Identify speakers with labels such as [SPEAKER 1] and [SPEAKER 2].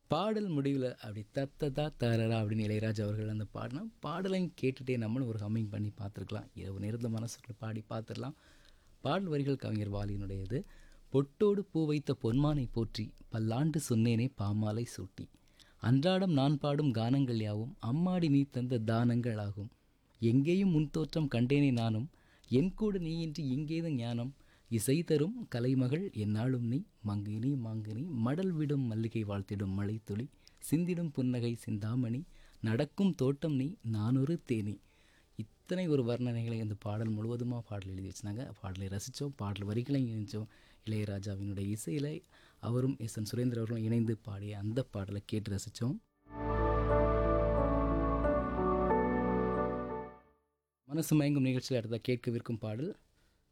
[SPEAKER 1] பாடல் முடிவில் அப்படி தத்ததா தரரா அப்படின்னு இளையராஜா அவர்கள் அந்த பாடினா பாடலையும் கேட்டுகிட்டே நம்மளும் ஒரு ஹம்மிங் பண்ணி பார்த்துருக்கலாம் இரவு நேரத்தில் மனசுக்குள்ள பாடி பார்த்துடலாம் பாடல் வரிகள் கவிஞர் வாலியினுடையது பொட்டோடு பூ வைத்த பொன்மானை போற்றி பல்லாண்டு சொன்னேனே பாமாலை சூட்டி அன்றாடம் நான் பாடும் கானங்கள் யாவும் அம்மாடி நீ தந்த தானங்கள் ஆகும் எங்கேயும் முன்தோற்றம் கண்டேனே நானும் என் கூட நீயின்றி இங்கேது ஞானம் இசை தரும் கலைமகள் என்னாலும் நீ மங்கினி மாங்கினி மடல் விடும் மல்லிகை வாழ்த்திடும் மழைத்துளி சிந்திடும் புன்னகை சிந்தாமணி நடக்கும் தோட்டம் நீ நானொரு தேனி இத்தனை ஒரு வர்ணனைகளை அந்த பாடல் முழுவதுமாக பாடல் எழுதி வச்சிருந்தாங்க பாடலை ரசித்தோம் பாடல் வரிகளையும் இணைச்சோம் இளையராஜாவினுடைய இசையில் அவரும் எஸ் என் சுரேந்தர் அவர்களும் இணைந்து பாடிய அந்த பாடலை கேட்டு ரசித்தோம் மனசு மயங்கும் நிகழ்ச்சியில் அடுத்த கேட்கவிருக்கும் பாடல்